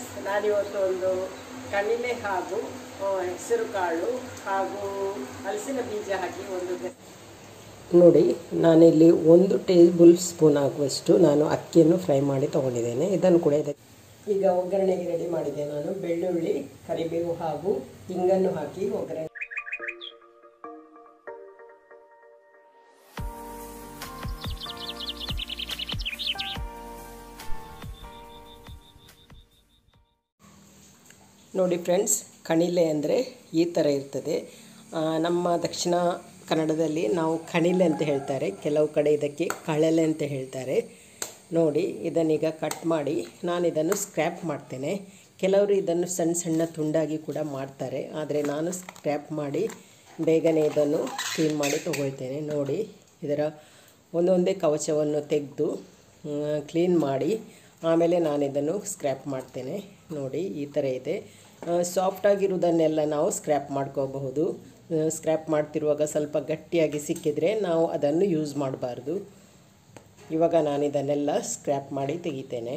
ನಾನಿವತ್ತು ಒಂದು ಕಣಿಲೆ ಹಾಗೂ ಆ, ಹೆಸರು ಕಾಳು ಹಾಗೂ ಹಲಸಿನ ಬೀಜ ಹಾಕಿ ಒಂದು ನೋಡಿ ನಾನಿಲ್ಲಿ ಒಂದು ಟೇಬಲ್ ಸ್ಪೂನ್ ಆಗುವಷ್ಟು ನಾನು ಅಕ್ಕಿಯನ್ನು ಫ್ರೈ ಮಾಡಿ ತಗೊಂಡಿದ್ದೇನೆ ಇದನ್ನು ಕೂಡ ಇದಕ್ಕೆ ಈಗ ಒಗ್ಗರಣೆಗೆ ರೆಡಿ ಮಾಡಿದೆ ನಾನು ಬೆಳ್ಳುಳ್ಳಿ ಕರಿಬೇವು ಹಾಗೂ ಹಿಂಗನ್ನು ಹಾಕಿ ಒಗ್ಗರಣೆ ನೋಡಿ ಫ್ರೆಂಡ್ಸ್ ಕಣಿಲೆ ಅಂದರೆ ಈ ಥರ ಇರ್ತದೆ ಆ, ನಮ್ಮ ದಕ್ಷಿಣ ಕನ್ನಡದಲ್ಲಿ ನಾವು ಕಣಿಲೆ ಅಂತ ಹೇಳ್ತಾರೆ ಕೆಲವು ಕಡೆ ಇದಕ್ಕೆ ಕಳಲೆ ಅಂತ ಹೇಳ್ತಾರೆ ನೋಡಿ ಇದನ್ನೀಗ ಕಟ್ ಮಾಡಿ ನಾನು ಇದನ್ನು ಸ್ಕ್ರ್ಯಾಪ್ ಮಾಡ್ತೇನೆ ಕೆಲವರು ಇದನ್ನು ಸಣ್ಣ ಸಣ್ಣ ತುಂಡಾಗಿ ಕೂಡ ಮಾಡ್ತಾರೆ ಆದರೆ ನಾನು ಸ್ಕ್ರ್ಯಾಪ್ ಮಾಡಿ ಬೇಗನೆ ಇದನ್ನು ಕ್ಲೀನ್ ಮಾಡಿ ತಗೊಳ್ತೇನೆ ನೋಡಿ ಇದರ ಒಂದೊಂದೇ ಕವಚವನ್ನು ತೆಗೆದು ಕ್ಲೀನ್ ಮಾಡಿ ಆಮೇಲೆ ನಾನು ಇದನ್ನು ಸ್ಕ್ರ್ಯಾಪ್ ಮಾಡ್ತೇನೆ ನೋಡಿ ಈ ಥರ ಇದೆ ಸಾಫ್ಟಾಗಿರುವುದನ್ನೆಲ್ಲ ನಾವು ಸ್ಕ್ರ್ಯಾಪ್ ಮಾಡ್ಕೋಬಹುದು ಸ್ಕ್ರ್ಯಾಪ್ ಮಾಡ್ತಿರುವಾಗ ಸ್ವಲ್ಪ ಗಟ್ಟಿಯಾಗಿ ಸಿಕ್ಕಿದರೆ ನಾವು ಅದನ್ನು ಯೂಸ್ ಮಾಡಬಾರ್ದು ಇವಾಗ ನಾನು ಇದನ್ನೆಲ್ಲ ಸ್ಕ್ರ್ಯಾಪ್ ಮಾಡಿ ತೆಗಿತೇನೆ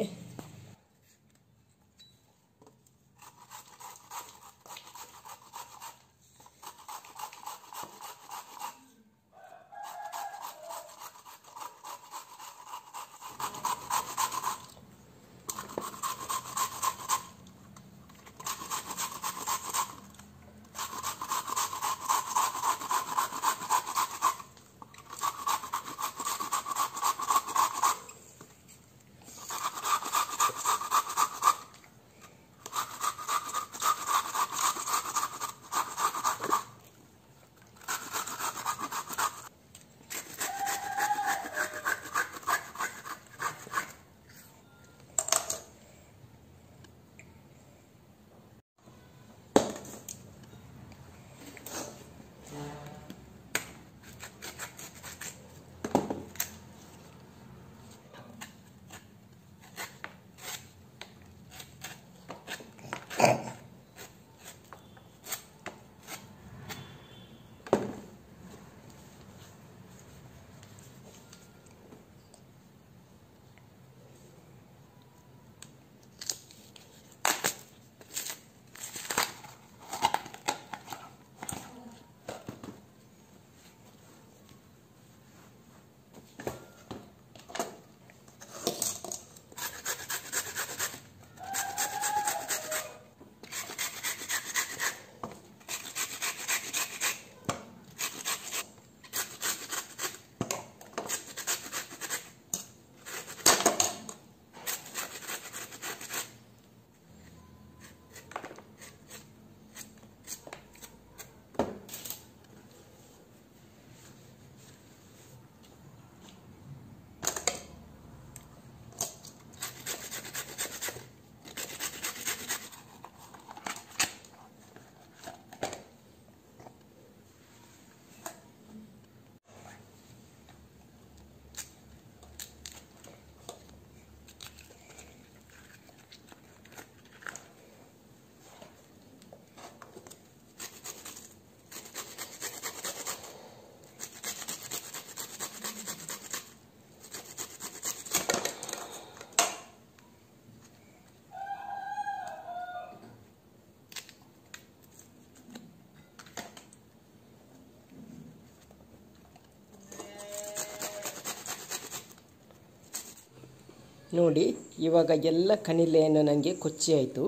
ನೋಡಿ ಇವಾಗ ಎಲ್ಲ ಕಣಿಲೆಯನ್ನು ನನಗೆ ಕೊಚ್ಚಿ ಆಯಿತು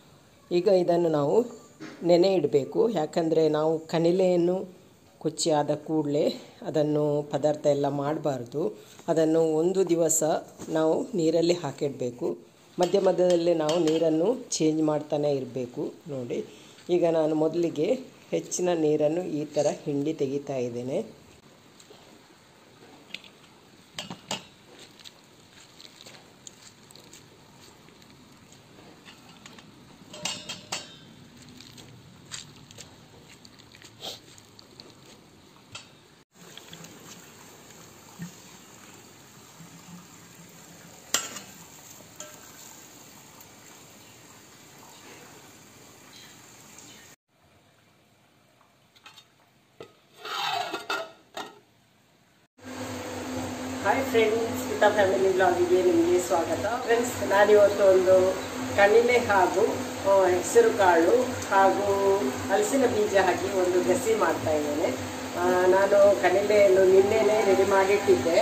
ಈಗ ಇದನ್ನು ನಾವು ನೆನೆ ಇಡಬೇಕು ಯಾಕಂದರೆ ನಾವು ಕಣಿಲೆಯನ್ನು ಕೊಚ್ಚಿ ಆದ ಕೂಡಲೇ ಅದನ್ನು ಪದಾರ್ಥ ಎಲ್ಲ ಮಾಡಬಾರ್ದು ಅದನ್ನು ಒಂದು ದಿವಸ ನಾವು ನೀರಲ್ಲಿ ಹಾಕಿಡಬೇಕು ಮಧ್ಯ ಮಧ್ಯದಲ್ಲಿ ನಾವು ನೀರನ್ನು ಚೇಂಜ್ ಮಾಡ್ತಾನೆ ಇರಬೇಕು ನೋಡಿ ಈಗ ನಾನು ಮೊದಲಿಗೆ ಹೆಚ್ಚಿನ ನೀರನ್ನು ಈ ಥರ ಹಿಂಡಿ ತೆಗಿತಾ ಇದ್ದೇನೆ ಹಾಯ್ ಫ್ರೆಂಡ್ಸ್ ಪುಟ್ಟ ಫ್ಯಾಮಿಲಿ ಬ್ಲಾಗಿಗೆ ನಿಮಗೆ ಸ್ವಾಗತ ಫ್ರೆಂಡ್ಸ್ ನಾನಿವತ್ತು ಒಂದು ಕಣಿಲೆ ಹಾಗೂ ಆ, ಹೆಸರು ಕಾಳು ಹಾಗೂ ಹಲಸಿನ ಬೀಜ ಹಾಕಿ ಒಂದು ಗಸಿ ಮಾಡ್ತಾ ಇದ್ದೇನೆ ಆ, ನಾನು ಕಣಿಲೆಯನ್ನು ನಿನ್ನೆನೆ ರೆಡಿ ಮಾಡಿಟ್ಟಿದ್ದೆ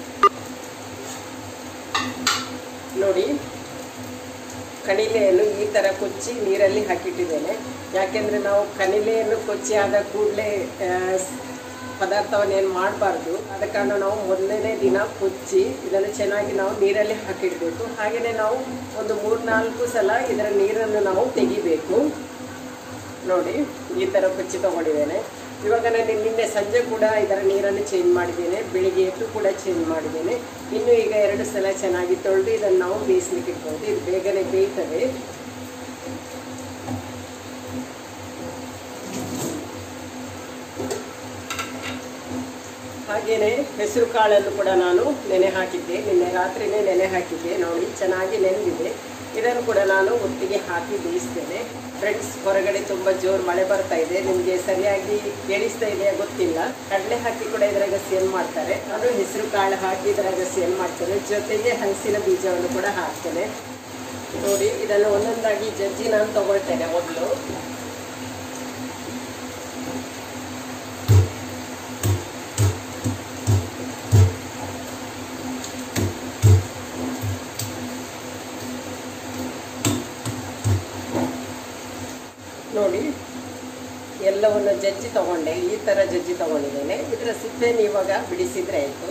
ನೋಡಿ ಕಣಿಲೆಯನ್ನು ಈ ಥರ ಕೊಚ್ಚಿ ನೀರಲ್ಲಿ ಹಾಕಿಟ್ಟಿದ್ದೇನೆ ಯಾಕೆಂದರೆ ನಾವು ಕಣಿಲೆಯನ್ನು ಕೊಚ್ಚಿ ಆದ ಕೂಡಲೇ ಪದಾರ್ಥವನ್ನು ಏನು ಮಾಡಬಾರ್ದು ಆದ ಕಾರಣ ನಾವು ಮೊದಲನೇ ದಿನ ಕೊಚ್ಚಿ ಇದನ್ನು ಚೆನ್ನಾಗಿ ನಾವು ನೀರಲ್ಲಿ ಹಾಕಿಡಬೇಕು ಹಾಗೆಯೇ ನಾವು ಒಂದು ಮೂರ್ನಾಲ್ಕು ಸಲ ಇದರ ನೀರನ್ನು ನಾವು ತೆಗಿಬೇಕು ನೋಡಿ ಈ ಥರ ಕೊಚ್ಚಿ ತಗೊಂಡಿದ್ದೇನೆ ಇವಾಗ ನಾನು ನಿನ್ನೆ ಸಂಜೆ ಕೂಡ ಇದರ ನೀರನ್ನು ಚೇಂಜ್ ಮಾಡಿದ್ದೇನೆ ಬೆಳಿಗ್ಗೆ ಎದ್ದು ಕೂಡ ಚೇಂಜ್ ಮಾಡಿದ್ದೇನೆ ಇನ್ನು ಈಗ ಎರಡು ಸಲ ಚೆನ್ನಾಗಿ ತೊಳೆದು ಇದನ್ನು ನಾವು ಬೇಯಿಸ್ಲಿಕ್ಕೆ ಇಟ್ಬೋದು ಇದು ಬೇಗನೆ ಬೇಯ್ತದೆ ಹಾಗೆಯೇ ಹೆಸರು ಕಾಳನ್ನು ಕೂಡ ನಾನು ನೆನೆ ಹಾಕಿದ್ದೆ ನಿನ್ನೆ ರಾತ್ರಿನೇ ನೆನೆ ಹಾಕಿದ್ದೆ ನೋಡಿ ಚೆನ್ನಾಗಿ ನೆನೆದಿದೆ ಇದನ್ನು ಕೂಡ ನಾನು ಒಟ್ಟಿಗೆ ಹಾಕಿ ಬೇಯಿಸ್ತೇನೆ ಫ್ರೆಂಡ್ಸ್ ಹೊರಗಡೆ ತುಂಬ ಜೋರು ಮಳೆ ಬರ್ತಾ ಇದೆ ನಿಮಗೆ ಸರಿಯಾಗಿ ಕೇಳಿಸ್ತಾ ಇದೆಯಾ ಗೊತ್ತಿಲ್ಲ ಕಡಲೆ ಹಾಕಿ ಕೂಡ ಇದರ ಗಸಿಯನ್ನು ಮಾಡ್ತಾರೆ ನಾನು ಹೆಸರು ಕಾಳು ಹಾಕಿ ಇದರ ಗಸಿಯನ್ನು ಮಾಡ್ತೇನೆ ಜೊತೆಗೆ ಹಲಸಿನ ಬೀಜವನ್ನು ಕೂಡ ಹಾಕ್ತೇನೆ ನೋಡಿ ಇದನ್ನು ಒಂದೊಂದಾಗಿ ಜಜ್ಜಿ ನಾನು ತಗೊಳ್ತೇನೆ ಮೊದಲು ನೋಡಿ ಎಲ್ಲವನ್ನು ಜಜ್ಜಿ ತಗೊಂಡೆ ಈ ಥರ ಜಜ್ಜಿ ತಗೊಂಡಿದ್ದೇನೆ ಇದರ ಸಿಪ್ಪೆಯನ್ನು ಇವಾಗ ಬಿಡಿಸಿದ್ರೆ ಆಯಿತು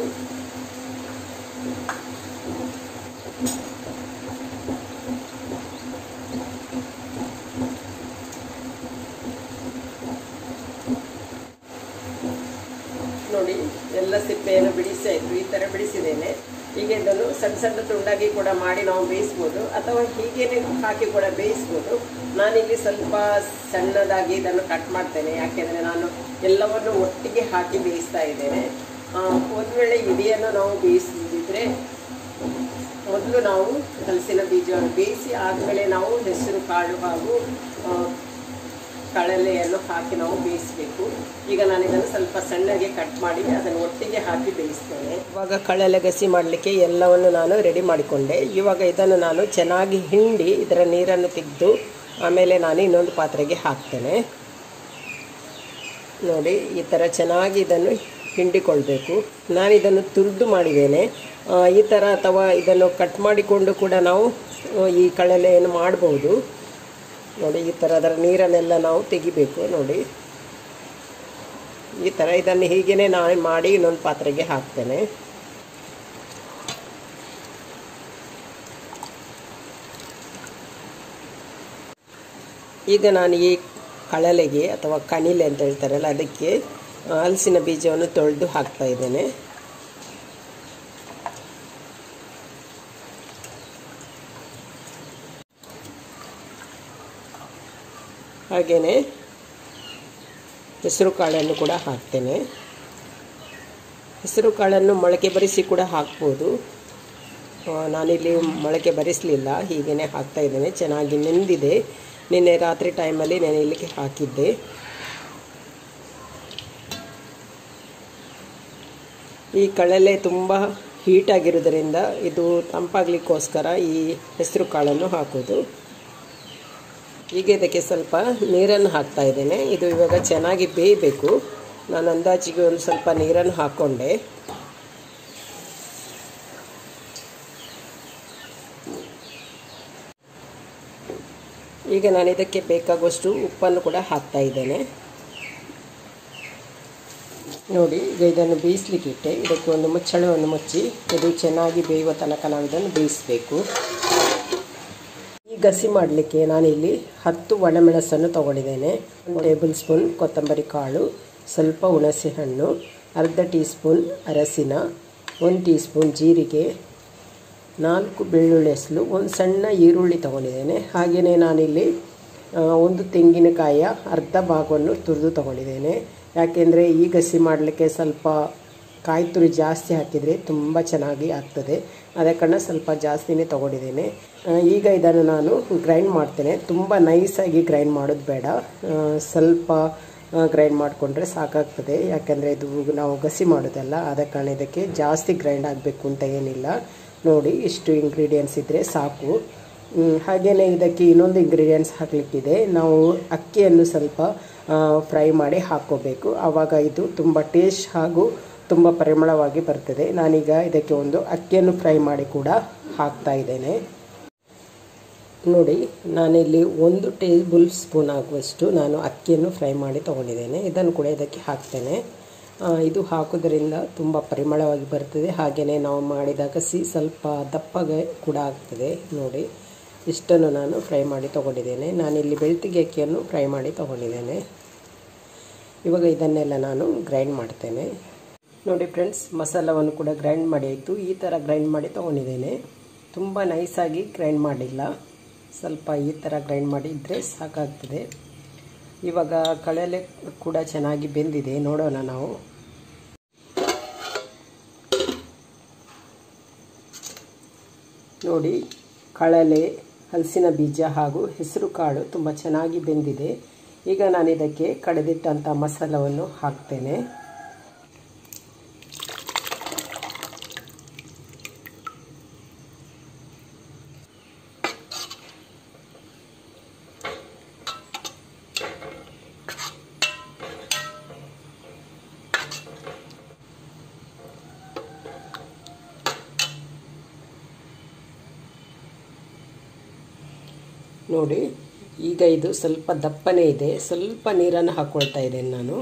ನೋಡಿ ಎಲ್ಲ ಸಿಪ್ಪೆಯನ್ನು ಬಿಡಿಸಿ ಆಯಿತು ಈ ಥರ ಬಿಡಿಸಿದ್ದೇನೆ ಈಗ ಇದನ್ನು ಸಣ್ಣ ಸಣ್ಣ ತುಂಡಾಗಿ ಕೂಡ ಮಾಡಿ ನಾವು ಬೇಯಿಸ್ಬೋದು ಅಥವಾ ಹೀಗೇನೆ ಹಾಕಿ ಕೂಡ ಬೇಯಿಸ್ಬೋದು ನಾನಿಲ್ಲಿ ಸ್ವಲ್ಪ ಸಣ್ಣದಾಗಿ ಇದನ್ನು ಕಟ್ ಮಾಡ್ತೇನೆ ಯಾಕೆಂದರೆ ನಾನು ಎಲ್ಲವನ್ನು ಒಟ್ಟಿಗೆ ಹಾಕಿ ಬೇಯಿಸ್ತಾ ಇದ್ದೇನೆ ಒಂದು ವೇಳೆ ಇಡಿಯನ್ನು ನಾವು ಬೇಯಿಸಿದ್ರೆ ಮೊದಲು ನಾವು ಹಲಸಿನ ಬೀಜವನ್ನು ಬೇಯಿಸಿ ಆದಮೇಲೆ ನಾವು ಹೆಸರು ಕಾಳು ಹಾಗೂ ಆ, ಕಳಲೆಯನ್ನು ಹಾಕಿ ನಾವು ಬೇಯಿಸಬೇಕು ಈಗ ನಾನು ಇದನ್ನು ಸ್ವಲ್ಪ ಸಣ್ಣಗೆ ಕಟ್ ಮಾಡಿ ಅದನ್ನು ಒಟ್ಟಿಗೆ ಹಾಕಿ ಬೇಯಿಸ್ತೇನೆ ಇವಾಗ ಕಳಲೆ ಗಸಿ ಮಾಡಲಿಕ್ಕೆ ಎಲ್ಲವನ್ನು ನಾನು ರೆಡಿ ಮಾಡಿಕೊಂಡೆ ಇವಾಗ ಇದನ್ನು ನಾನು ಚೆನ್ನಾಗಿ ಹಿಂಡಿ ಇದರ ನೀರನ್ನು ತೆಗೆದು ಆಮೇಲೆ ನಾನು ಇನ್ನೊಂದು ಪಾತ್ರೆಗೆ ಹಾಕ್ತೇನೆ ನೋಡಿ ಈ ಥರ ಚೆನ್ನಾಗಿ ಇದನ್ನು ಹಿಂಡಿಕೊಳ್ಬೇಕು ನಾನು ಇದನ್ನು ತುರಿದು ಮಾಡಿದ್ದೇನೆ ಆ, ಈ ಥರ ಅಥವಾ ಇದನ್ನು ಕಟ್ ಮಾಡಿಕೊಂಡು ಕೂಡ ನಾವು ಆ, ಈ ಕಳಲೆಯನ್ನು ಮಾಡ್ಬೋದು ನೋಡಿ ಈ ಥರ ಅದರ ನೀರನ್ನೆಲ್ಲ ನಾವು ತೆಗಿಬೇಕು ನೋಡಿ ಈ ಥರ ಇದನ್ನು ಹೀಗೇ ನಾನು ಮಾಡಿ ಇನ್ನೊಂದು ಪಾತ್ರೆಗೆ ಹಾಕ್ತೇನೆ ಈಗ ನಾನು ಈ ಕಳಲೆಗೆ ಅಥವಾ ಕಣಿಲೆ ಅಂತ ಹೇಳ್ತಾರಲ್ಲ ಅದಕ್ಕೆ ಹಲಸಿನ ಬೀಜವನ್ನು ತೊಳೆದು ಹಾಕ್ತಾ ಇದ್ದೇನೆ ಹಾಗೆಯೇ ಹೆಸರು ಕಾಳನ್ನು ಕೂಡ ಹಾಕ್ತೇನೆ ಹೆಸರು ಕಾಳನ್ನು ಮೊಳಕೆ ಬರಿಸಿ ಕೂಡ ಹಾಕ್ಬೋದು ಆ, ನಾನಿಲ್ಲಿ ಮೊಳಕೆ ಬರಿಸಲಿಲ್ಲ ಹೀಗೇ ಹಾಕ್ತಾ ಇದ್ದೇನೆ ಚೆನ್ನಾಗಿ ನೆಂದಿದೆ ನಿನ್ನೆ ರಾತ್ರಿ ಟೈಮಲ್ಲಿ ನೆನೆಯಲಿಕ್ಕೆ ಹಾಕಿದ್ದೆ ಈ ಕಳಲೆ ತುಂಬ ಹೀಟಾಗಿರೋದರಿಂದ ಇದು ತಂಪಾಗಲಿಕ್ಕೋಸ್ಕರ ಈ ಹೆಸರು ಕಾಳನ್ನು ಹಾಕೋದು ಈಗ ಇದಕ್ಕೆ ಸ್ವಲ್ಪ ನೀರನ್ನು ಹಾಕ್ತಾ ಇದ್ದೇನೆ ಇದು ಇವಾಗ ಚೆನ್ನಾಗಿ ಬೇಯಬೇಕು ನಾನು ಅಂದಾಜಿಗೆ ಒಂದು ಸ್ವಲ್ಪ ನೀರನ್ನು ಹಾಕ್ಕೊಂಡೆ ಈಗ ನಾನು ಇದಕ್ಕೆ ಬೇಕಾಗುವಷ್ಟು ಉಪ್ಪನ್ನು ಕೂಡ ಹಾಕ್ತಾ ಇದ್ದೇನೆ ನೋಡಿ ಈಗ ಇದನ್ನು ಬೇಯಿಸ್ಲಿಕ್ಕೆ ಇಟ್ಟೆ ಇದಕ್ಕೆ ಒಂದು ಮುಚ್ಚಳವನ್ನು ಮುಚ್ಚಿ ಇದು ಚೆನ್ನಾಗಿ ಬೇಯುವ ತನಕ ನಾವು ಇದನ್ನು ಬೇಯಿಸಬೇಕು ಈ ಗಸಿ ಮಾಡಲಿಕ್ಕೆ ನಾನಿಲ್ಲಿ ಹತ್ತು ಒಣಮೆಣಸನ್ನು ತಗೊಂಡಿದ್ದೇನೆ ಒಂದು ಟೇಬಲ್ ಸ್ಪೂನ್ ಕೊತ್ತಂಬರಿ ಕಾಳು ಸ್ವಲ್ಪ ಹುಣಸೆ ಹಣ್ಣು ಅರ್ಧ ಟೀ ಸ್ಪೂನ್ ಅರಸಿನ ಒಂದು ಟೀ ಸ್ಪೂನ್ ಜೀರಿಗೆ ನಾಲ್ಕು ಬೆಳ್ಳುಳ್ಳಿ ಹೆಸಲು ಒಂದು ಸಣ್ಣ ಈರುಳ್ಳಿ ತಗೊಂಡಿದ್ದೇನೆ ಹಾಗೆಯೇ ನಾನಿಲ್ಲಿ ಆ, ಒಂದು ತೆಂಗಿನಕಾಯಿಯ ಅರ್ಧ ಭಾಗವನ್ನು ತುರಿದು ತಗೊಂಡಿದ್ದೇನೆ ಯಾಕೆಂದರೆ ಈ ಗಸಿ ಮಾಡಲಿಕ್ಕೆ ಸ್ವಲ್ಪ ಕಾಯಿ ತುರಿ ಜಾಸ್ತಿ ಹಾಕಿದರೆ ತುಂಬ ಚೆನ್ನಾಗಿ ಆಗ್ತದೆ ಅದೇ ಕಾರಣ ಸ್ವಲ್ಪ ಜಾಸ್ತಿನೇ ತಗೊಂಡಿದ್ದೇನೆ ಆ, ಈಗ ಇದನ್ನು ನಾನು ಗ್ರೈಂಡ್ ಮಾಡ್ತೇನೆ ತುಂಬ ನೈಸಾಗಿ ಗ್ರೈಂಡ್ ಮಾಡೋದು ಬೇಡ ಆ, ಸ್ವಲ್ಪ ಗ್ರೈಂಡ್ ಮಾಡಿಕೊಂಡ್ರೆ ಸಾಕಾಗ್ತದೆ ಯಾಕಂದರೆ ಇದು ನಾವು ಗಸಿ ಮಾಡೋದಲ್ಲ ಆದ ಕಾರಣ ಇದಕ್ಕೆ ಜಾಸ್ತಿ ಗ್ರೈಂಡ್ ಆಗಬೇಕು ಅಂತ ಏನಿಲ್ಲ ನೋಡಿ ಇಷ್ಟು ಇಂಗ್ರೀಡಿಯೆಂಟ್ಸ್ ಇದ್ದರೆ ಸಾಕು ಹಾಗೆಯೇ ಇದಕ್ಕೆ ಇನ್ನೊಂದು ಇಂಗ್ರೀಡಿಯೆಂಟ್ಸ್ ಹಾಕಲಿಕ್ಕಿದೆ ನಾವು ಅಕ್ಕಿಯನ್ನು ಸ್ವಲ್ಪ ಫ್ರೈ ಮಾಡಿ ಹಾಕ್ಕೋಬೇಕು ಆವಾಗ ಇದು ತುಂಬ ಟೇಸ್ಟ್ ಹಾಗೂ ತುಂಬ ಪರಿಮಳವಾಗಿ ಬರ್ತದೆ ನಾನೀಗ ಇದಕ್ಕೆ ಒಂದು ಅಕ್ಕಿಯನ್ನು ಫ್ರೈ ಮಾಡಿ ಕೂಡ ಹಾಕ್ತಾ ಇದ್ದೇನೆ ನೋಡಿ ನಾನಿಲ್ಲಿ ಒಂದು ಟೇಬಲ್ ಸ್ಪೂನ್ ಆಗುವಷ್ಟು ನಾನು ಅಕ್ಕಿಯನ್ನು ಫ್ರೈ ಮಾಡಿ ತೊಗೊಂಡಿದ್ದೇನೆ ಇದನ್ನು ಕೂಡ ಇದಕ್ಕೆ ಹಾಕ್ತೇನೆ ಇದು ಹಾಕೋದ್ರಿಂದ ತುಂಬ ಪರಿಮಳವಾಗಿ ಬರ್ತದೆ ಹಾಗೆಯೇ ನಾವು ಮಾಡಿದ ಕಸಿ ಸ್ವಲ್ಪ ದಪ್ಪಗೆ ಕೂಡ ಆಗ್ತದೆ ನೋಡಿ ಇಷ್ಟನ್ನು ನಾನು ಫ್ರೈ ಮಾಡಿ ತೊಗೊಂಡಿದ್ದೇನೆ ನಾನಿಲ್ಲಿ ಬೆಳ್ತಿಗೆ ಅಕ್ಕಿಯನ್ನು ಫ್ರೈ ಮಾಡಿ ತೊಗೊಂಡಿದ್ದೇನೆ ಇವಾಗ ಇದನ್ನೆಲ್ಲ ನಾನು ಗ್ರೈಂಡ್ ಮಾಡ್ತೇನೆ ನೋಡಿ ಫ್ರೆಂಡ್ಸ್ ಮಸಾಲವನ್ನು ಕೂಡ ಗ್ರೈಂಡ್ ಮಾಡಿ ಆಯಿತು ಈ ಥರ ಗ್ರೈಂಡ್ ಮಾಡಿ ತೊಗೊಂಡಿದ್ದೇನೆ ತುಂಬ ನೈಸಾಗಿ ಗ್ರೈಂಡ್ ಮಾಡಿಲ್ಲ ಸ್ವಲ್ಪ ಈ ಥರ ಗ್ರೈಂಡ್ ಮಾಡಿದರೆ ಸಾಕಾಗ್ತದೆ ಇವಾಗ ಕಳಲೆ ಕೂಡ ಚೆನ್ನಾಗಿ ಬೆಂದಿದೆ ನೋಡೋಣ ನಾವು ನೋಡಿ ಕಳಲೆ ಹಲಸಿನ ಬೀಜ ಹಾಗೂ ಹೆಸರು ಕಾಳು ತುಂಬ ಚೆನ್ನಾಗಿ ಬೆಂದಿದೆ ಈಗ ನಾನು ಇದಕ್ಕೆ ಕಡೆದಿಟ್ಟಂಥ ಮಸಾಲವನ್ನು ಹಾಕ್ತೇನೆ ನೋಡಿ ಈಗ ಇದು ಸ್ವಲ್ಪ ದಪ್ಪನೇ ಇದೆ ಸ್ವಲ್ಪ ನೀರನ್ನು ಹಾಕ್ಕೊಳ್ತಾ ಇದ್ದೇನೆ ನಾನು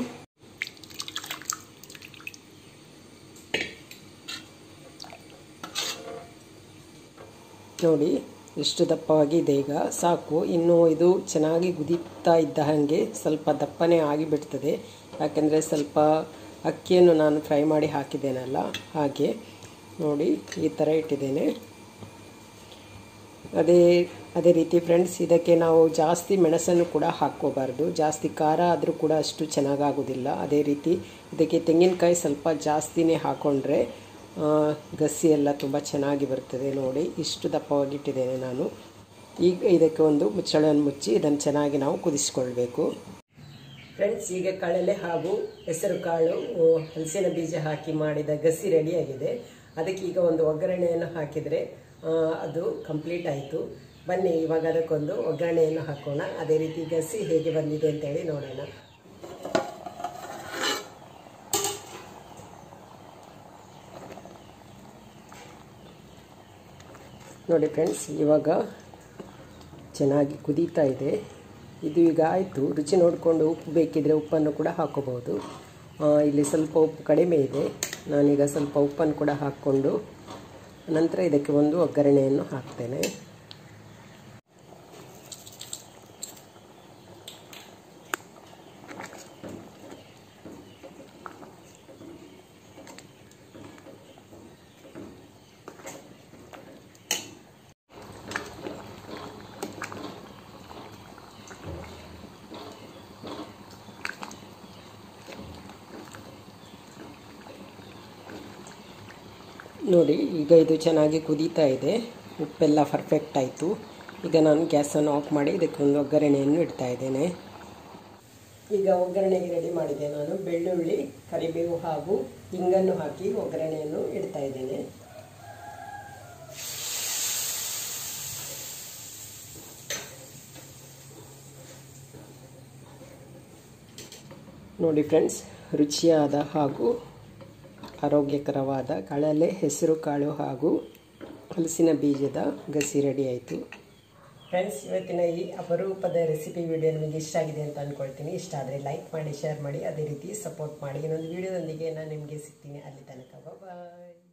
ನೋಡಿ ಎಷ್ಟು ದಪ್ಪವಾಗಿ ಇದೆ ಈಗ ಸಾಕು ಇನ್ನು ಇದು ಚೆನ್ನಾಗಿ ಕುದೀತಾ ಇದ್ದ ಹಾಗೆ ಸ್ವಲ್ಪ ದಪ್ಪನೇ ಆಗಿಬಿಡ್ತದೆ ಯಾಕೆಂದರೆ ಸ್ವಲ್ಪ ಅಕ್ಕಿಯನ್ನು ನಾನು ಫ್ರೈ ಮಾಡಿ ಹಾಕಿದ್ದೇನಲ್ಲ ಹಾಗೆ ನೋಡಿ ಈ ಥರ ಇಟ್ಟಿದ್ದೇನೆ ಅದೇ ಅದೇ ರೀತಿ ಫ್ರೆಂಡ್ಸ್ ಇದಕ್ಕೆ ನಾವು ಜಾಸ್ತಿ ಮೆಣಸನ್ನು ಕೂಡ ಹಾಕ್ಕೋಬಾರ್ದು ಜಾಸ್ತಿ ಖಾರ ಆದರೂ ಕೂಡ ಅಷ್ಟು ಚೆನ್ನಾಗಾಗೋದಿಲ್ಲ ಅದೇ ರೀತಿ ಇದಕ್ಕೆ ತೆಂಗಿನಕಾಯಿ ಸ್ವಲ್ಪ ಜಾಸ್ತಿನೇ ಹಾಕ್ಕೊಂಡ್ರೆ ಗಸಿ ಎಲ್ಲ ತುಂಬ ಚೆನ್ನಾಗಿ ಬರ್ತದೆ ನೋಡಿ ಇಷ್ಟು ದಪ್ಪವಾಗಿಟ್ಟಿದ್ದೇನೆ ನಾನು ಈಗ ಇದಕ್ಕೆ ಒಂದು ಮುಚ್ಚಳವನ್ನು ಮುಚ್ಚಿ ಇದನ್ನು ಚೆನ್ನಾಗಿ ನಾವು ಕುದಿಸ್ಕೊಳ್ಬೇಕು ಫ್ರೆಂಡ್ಸ್ ಈಗ ಕಳಲೆ ಹಾಗೂ ಹೆಸರು ಕಾಳು ಹಲಸಿನ ಬೀಜ ಹಾಕಿ ಮಾಡಿದ ಗಸಿ ರೆಡಿಯಾಗಿದೆ ಅದಕ್ಕೆ ಈಗ ಒಂದು ಒಗ್ಗರಣೆಯನ್ನು ಹಾಕಿದರೆ ಅದು ಕಂಪ್ಲೀಟ್ ಆಯಿತು ಬನ್ನಿ ಇವಾಗ ಅದಕ್ಕೊಂದು ಒಗ್ಗರಣೆಯನ್ನು ಹಾಕೋಣ ಅದೇ ರೀತಿ ಗಸಿ ಹೇಗೆ ಬಂದಿದೆ ಅಂತೇಳಿ ನೋಡೋಣ ನೋಡಿ ಫ್ರೆಂಡ್ಸ್ ಇವಾಗ ಚೆನ್ನಾಗಿ ಕುದೀತಾ ಇದೆ ಇದು ಈಗ ಆಯಿತು ರುಚಿ ನೋಡಿಕೊಂಡು ಉಪ್ಪು ಬೇಕಿದ್ರೆ ಉಪ್ಪನ್ನು ಕೂಡ ಹಾಕೋಬಹುದು ಇಲ್ಲಿ ಸ್ವಲ್ಪ ಉಪ್ಪು ಕಡಿಮೆ ಇದೆ ನಾನೀಗ ಸ್ವಲ್ಪ ಉಪ್ಪನ್ನು ಕೂಡ ಹಾಕ್ಕೊಂಡು ನಂತರ ಇದಕ್ಕೆ ಒಂದು ಒಗ್ಗರಣೆಯನ್ನು ಹಾಕ್ತೇನೆ ನೋಡಿ ಈಗ ಇದು ಚೆನ್ನಾಗಿ ಕುದೀತಾ ಇದೆ ಉಪ್ಪೆಲ್ಲ ಪರ್ಫೆಕ್ಟ್ ಆಯಿತು ಈಗ ನಾನು ಗ್ಯಾಸನ್ನು ಆಫ್ ಮಾಡಿ ಇದಕ್ಕೆ ಒಂದು ಒಗ್ಗರಣೆಯನ್ನು ಇಡ್ತಾ ಇದ್ದೇನೆ ಈಗ ಒಗ್ಗರಣೆಗೆ ರೆಡಿ ಮಾಡಿದೆ ನಾನು ಬೆಳ್ಳುಳ್ಳಿ ಕರಿಬೇವು ಹಾಗೂ ಹಿಂಗನ್ನು ಹಾಕಿ ಒಗ್ಗರಣೆಯನ್ನು ಇಡ್ತಾ ಇದ್ದೇನೆ ನೋಡಿ ಫ್ರೆಂಡ್ಸ್ ರುಚಿಯಾದ ಹಾಗೂ ಆರೋಗ್ಯಕರವಾದ ಕಳಲೆ ಹೆಸರು ಕಾಳು ಹಾಗೂ ಹಲಸಿನ ಬೀಜದ ಗಸಿ ರೆಡಿ ಆಯಿತು ಫ್ರೆಂಡ್ಸ್ ಇವತ್ತಿನ ಈ ಅಪರೂಪದ ರೆಸಿಪಿ ವಿಡಿಯೋ ನಿಮಗೆ ಇಷ್ಟ ಆಗಿದೆ ಅಂತ ಅಂದ್ಕೊಳ್ತೀನಿ ಇಷ್ಟ ಆದರೆ ಲೈಕ್ ಮಾಡಿ ಶೇರ್ ಮಾಡಿ ಅದೇ ರೀತಿ ಸಪೋರ್ಟ್ ಮಾಡಿ ಇನ್ನೊಂದು ವಿಡಿಯೋದೊಂದಿಗೆ ನಾನು ನಿಮಗೆ ಸಿಗ್ತೀನಿ ಅಲ್ಲಿ ತನಕ ಬಾಯ್